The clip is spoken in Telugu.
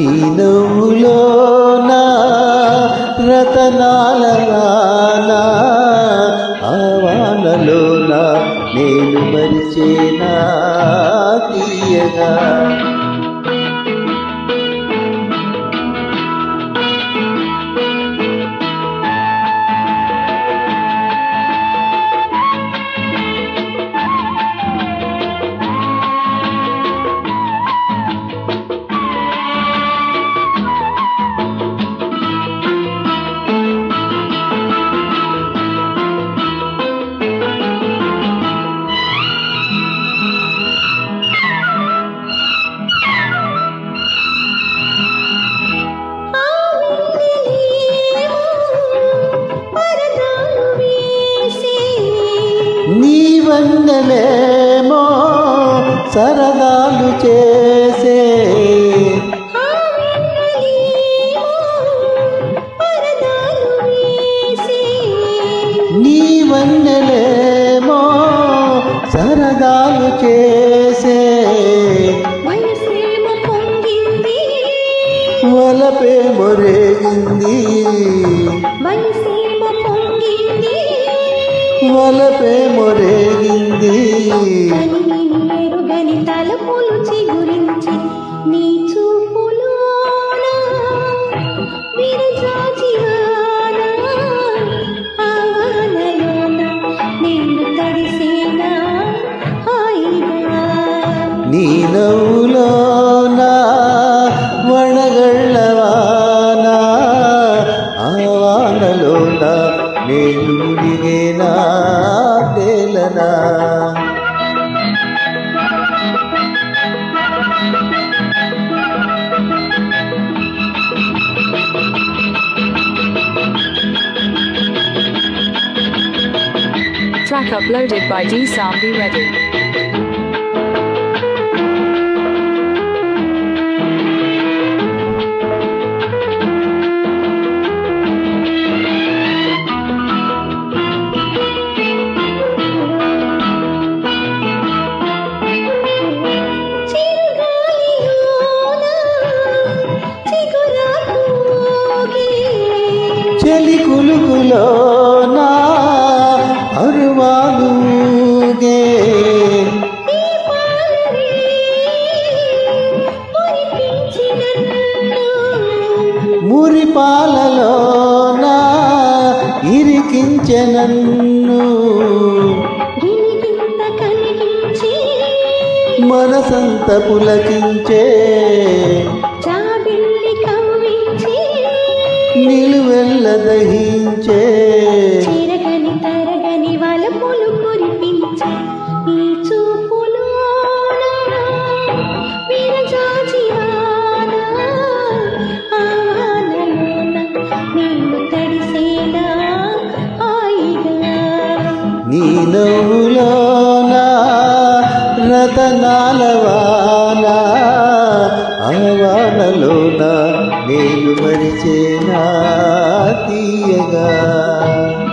నీ నవ్వులోన రతనాల నానా ఆవానలోన నేను మరిచేనా తీయగా ఆ వెన్నెలేమో పరదాలు వేసి నీ వందలేమో సరదాలు చేసే ఆ వెన్నెలేమో పరదాలు వేసి నీ వందలేమో సరదాలు చేసే వయసేమో పొంగింది వలపే మొరేగింది వయసేమో పొంగింది వలపే మొరేగింది కనిని ఎరుగని తలుపులు చిగురించి నీ చూపులోన విరజాజివాన ఆవానలోన నేను తడిసేనా హాయిగా నీ నవ్వులోన వడగళ్ళవాన ఆవానలోన నేను మునిగేనా తేలనా Track uploaded by D Sambi Ready. చిరుగాలిలోన చిగురాకు ఊగి చెలి కులుకులోన అరువాలుగే ఈ పాలనే మురిపించి నన్ను మురిపాలలోన ఇరికించె నన్ను గిలిగింత కలిగించి మనసంత పులకించే జాబిల్లి కవ్వించి నిలువెల్ల దహించే చిరగని తరగని వలపులు కురిపించి ఈ చూపులోన విరజాజివాన ఆవానలోన నేను తడిసేనా హాయిగా నీ నవ్వులోన రతనాల వాన ఆవానలోన నేను మరిచేనా తీయగా